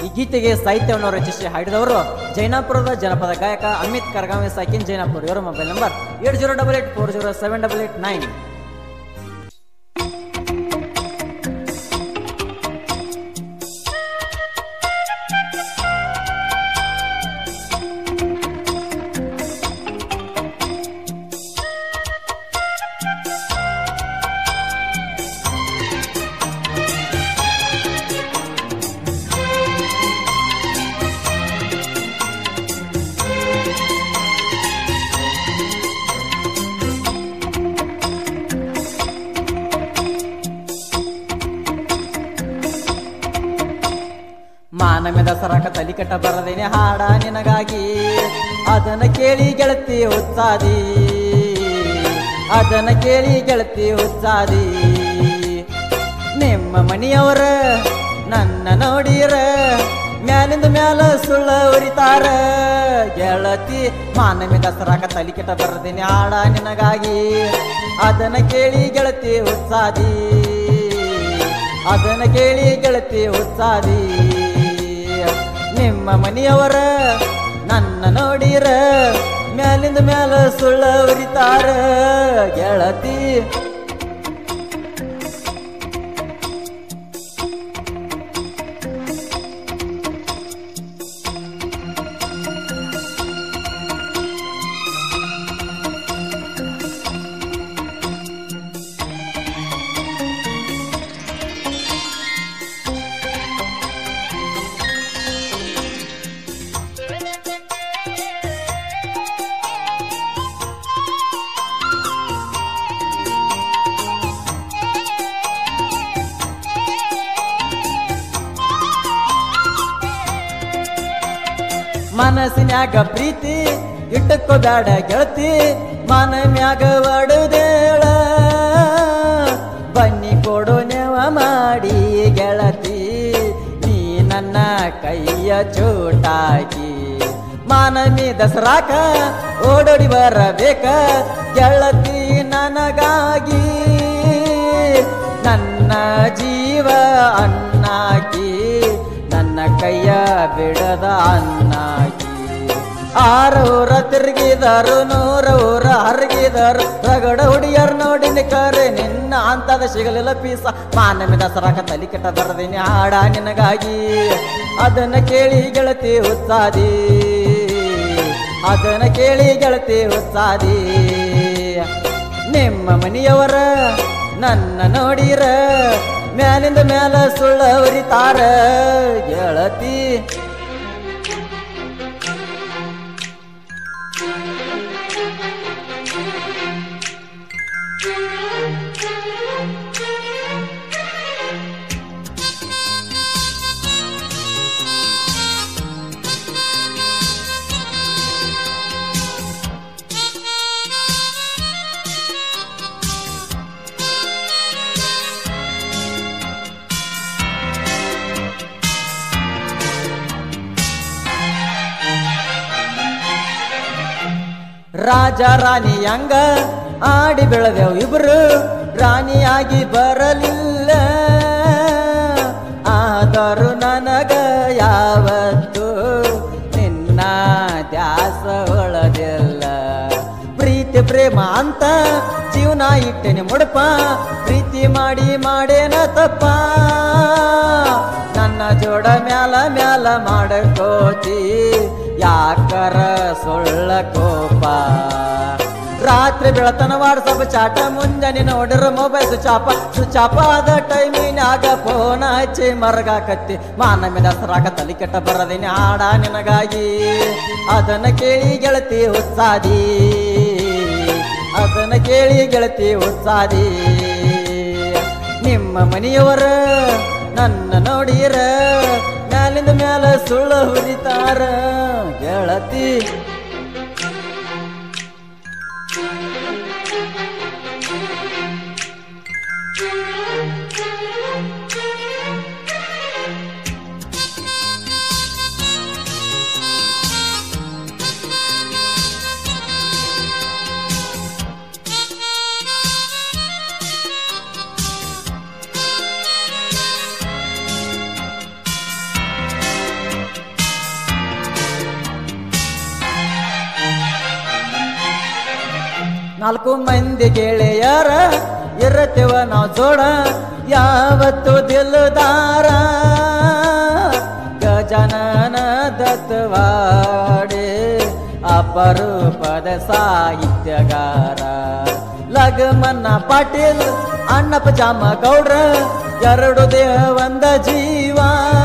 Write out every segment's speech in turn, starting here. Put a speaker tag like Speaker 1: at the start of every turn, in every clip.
Speaker 1: ಈ ಗೀತೆಗೆ ಸಾಹಿತ್ಯವನ್ನು ರಚಿಸಿ ಹಾಡಿದವರು ಜೈನಾಪುರದ ಜನಪದ ಗಾಯಕ ಅಮಿತ್ ಕರ್ಗಾವಿ ಸಾಕಿನ್ ಜೈನಾಪುರ ಇವರ mobile number eight zero double eight four zero seven double eight nine ಮಾನಮೆ ದಸರಾಕ ತಲಿ ಕಟ್ಟ ಬರದೇನೆ ಹಾಡ ನಿನಗಾಗಿ ಅದನ್ನ ಕೇಳಿ ಗೆಳತಿ ಉತ್ಸಾದಿ ಅದನ್ನ ಕೇಳಿ ಗೆಳತಿ ಉತ್ಸಾದಿ ನಿಮ್ಮ ಮನೆಯವರ ನನ್ನ ನೋಡಿರ ಮ್ಯಾಲಿಂದ ಮ್ಯಾಲ ಸುಳ್ಳ ಉರಿತಾರ ಗೆಳತಿ ಮಾನಮೆ ದಸರಾಕ ತಲಿ ಕೆಟ್ಟ ಬರದೇನೆ ಹಾಡ ನಿನಗಾಗಿ ಅದನ್ನ ಕೇಳಿ ಗೆಳತಿ ಉತ್ಸಾದಿ ಅದನ್ನ ಕೇಳಿ ಗೆಳತಿ ಉತ್ಸಾದಿ ನಿಮ್ಮ ಮನೆಯವರ ನನ್ನ ನೋಡಿರ ಮ್ಯಾಲಿಂದ ಮ್ಯಾಲ ಸುಳ್ಳ ಉರಿತಾರ ಗೆಳತಿ ಮನಸ್ಸಿನ್ಯಾಗ ಪ್ರೀತಿ ಇಟ್ಟಕ್ಕೋ ಬ್ಯಾಡ ಗೆಳತಿ ಮನ ಮ್ಯಾಗ ಒಡುದೇಳ ಬನ್ನಿ ಕೊಡು ನೆವ ಮಾಡಿ ಗೆಳತಿ ನೀ ನನ್ನ ಕೈಯ ಚೋಟಾಕಿ ಮಾನಮಿ ದಸರಾಕ ಓಡೋಡಿ ಬರಬೇಕ ಗೆಳತಿ ನನಗಾಗಿ ನನ್ನ ಜೀವ ಅನ್ನಾಕಿ ನನ್ನ ಕೈಯ ಬಿಡದ ಅನ್ನಾಕಿ ಆರು ಊರ ತಿರುಗಿದರು ನೂರ ಊರ ಹರಗಿದರು ರಗಡ ಹುಡಿಯರ್ ನೋಡಿ ನಿಕರೆ ನಿನ್ನ ಅಂತದ ಸಿಗಲಿಲ್ಲ ಪೀಸ ಮಾನಮಿ ದಸರಾಕ ತಲಿ ಕೆಟ್ಟ ಬರದಿನಿ ಹಾಡ ನಿನಗಾಗಿ ಅದನ್ನ ಕೇಳಿ ಗೆಳತಿ ಉತ್ಸಾದಿ ಅದನ್ನ ಕೇಳಿ ಗೆಳತಿ ಉತ್ಸಾದಿ ನಿಮ್ಮ ಮನೆಯವರ ನನ್ನ ನೋಡಿರ ಮ್ಯಾಲಿಂದ ಮ್ಯಾಲ ಸುಳ್ಳ ಉರಿತಾರ ಗೆಳತಿ ರಾಜ ರಾಣಿ ಹಂಗ ಆಡಿ ಬೆಳೆದೆವು ಇಬ್ರು ರಾಣಿಯಾಗಿ ಬರಲಿಲ್ಲ ಆದರೂ ನನಗ ಯಾವತ್ತು ನಿನ್ನ ದ್ಯಾಸ ಒಳದಿಲ್ಲ ಪ್ರೀತಿ ಪ್ರೇಮ ಅಂತ ಜೀವನ ಇಟ್ಟೆನೆ ಮುಡಪ ಪ್ರೀತಿ ಮಾಡಿ ಮಾಡೇನ ತಪ್ಪ ನನ್ನ ಜೋಡ ಮ್ಯಾಲ ಮ್ಯಾಲ ಮಾಡಕೋತಿ ಯಾಕರ ಸುಳ್ಳ ಕೋಪ ರಾತ್ರಿ ಬೆಳತನ ವಾಟ್ಸಪ್ ಚಾಟ ಮುಂಜಾನೆ ನೋಡಿರ ಮೊಬೈಲ್ ಸುಚಾಪ ಸುಚಾಪ ಆದ ಟೈಮಿನಾಗ ಫೋನ್ ಹಚ್ಚಿ ಮರಗಾಕತ್ತಿ ಮಾನಮಿ ದಸರಾಗ ತಲಿ ಕೆಟ್ಟ ಬರದಿನಿ ಹಾಡ ನಿನಗಾಗಿ ಅದನ್ನ ಕೇಳಿ ಗೆಳತಿ ಉತ್ಸಾದಿ ಅದನ್ನ ಕೇಳಿ ಗೆಳತಿ ಉತ್ಸಾದಿ ನಿಮ್ಮ ಮನೆಯವರ ನನ್ನ ನೋಡಿರ ಮ್ಯಾಲಿಂದ ಮ್ಯಾಲ ಸುಳ್ಳು ಹುರಿತಾರ ಗೆಳತಿ ನಾಲ್ಕು ಮಂದಿ ಗೆಳೆಯರ ಇರತ್ತೇವ ನಾವು ಜೋಡ ಯಾವತ್ತು ದಿಲ್ದಾರ ಗಜನನ ದತ್ತವಾಡೆ ಅಪರೂಪದ ಸಾಹಿತ್ಯಗಾರ ಲಗಮನ್ನ ಪಾಟೀಲ್ ಅಣ್ಣಪ್ಪ ಜಾಮ ಗೌಡ್ರ ಎರಡು ದೇವಂದ ಜೀವ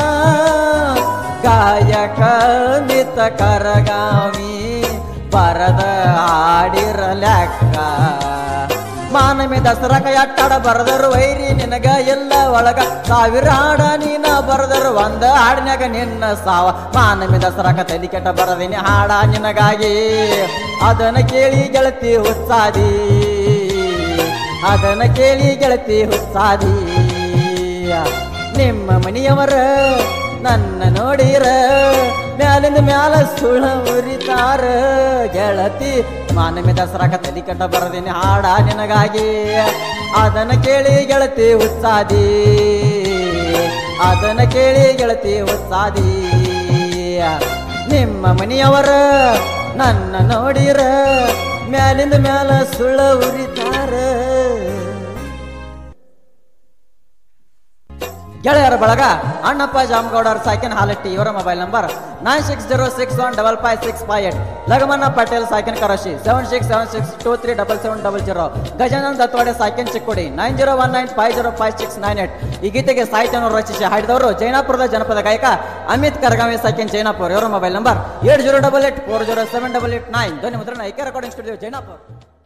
Speaker 1: ಗಾಯಕ ಮಿತ ಕರಗಾಮಿ ಬರದ ಹಾಡಿರ ಲೆಕ್ಕ ಮಾನಮಿ ದಸರಾಕ ಎಟ್ಟಾಡ ಬರದರು ವೈರಿ ನಿನಗ ಎಲ್ಲ ಒಳಗ ಸಾವಿರ ಹಾಡ ನೀನ ಬರದರು ಒಂದ ಹಾಡಿನಾಗ ನಿನ್ನ ಸಾವ ಮಾನಮಿ ದಸರಾಕ ತಲಿ ಕೆಟ್ಟ ಬರದಿನಿ ಹಾಡ ನಿನಗಾಗಿ ಅದನ್ನ ಕೇಳಿ ಗೆಳತಿ ಹುಚ್ಚಾದಿ ಅದನ್ನ ಕೇಳಿ ಗೆಳತಿ ಹುಚ್ಚಾದಿ ನಿಮ್ಮ ಮನೆಯವರ ನನ್ನ ನೋಡಿರ ಮ್ಯಾಲಿಂದ ಮ್ಯಾಲ ಸುಳ ಉರಿತಾರ ಗೆಳತಿ ಮಾನಮಿ ದಸರಾಕ ತಲಿ ಕಟ್ಟ ಬರದಿನಿ ಹಾಡ ನಿನಗಾಗಿ ಅದನ್ನ ಕೇಳಿ ಗೆಳತಿ ಉತ್ಸಾದಿ ಅದನ್ನ ಕೇಳಿ ಗೆಳತಿ ಉತ್ಸಾದಿ ನಿಮ್ಮ ಮನೆಯವರ ನನ್ನ ನೋಡಿರ ಮ್ಯಾಲಿಂದ ಮ್ಯಾಲ ಸುಳ ಉರಿತಾರ ಗೆಳೆಯರ ಬಳಗ ಅಣ್ಣಪ್ಪ ಜಾಮಗೌಡರ ಸಾಕಿನ ಹಾಲಟ್ಟಿ ಇವರ mobile number nine six zero six one double five six five eight Lagamanna Patel ಸಾಕಿನ Karashi seven six seven six two three double seven double zero Gajanand Datwade ಸಾಕಿನ Chikkodi nine zero one nine five zero five six nine eight ಈ ಗೀತೆಗೆ ಸಾಹಿತ್ಯವನ್ನು ರಚಿಸಿ ಹಾಡಿದವರು ಜೈನಾಪುರದ ಜನಪದ ಗಾಯಕ ಅಮಿತ್ ಕರಗಾವಿ ಸಾಕಿನ್ ಜೈನಾಪುರ್ ಇವರ mobile number eight zero double eight four zero seven double eight nine ಧ್ವನಿ ಮುದ್ರಣ ಐಕ್ಯ ರೆಕಾರ್ಡಿಂಗ್ ಸ್ಟುಡಿಯೋ ಜೈನಾಪುರ್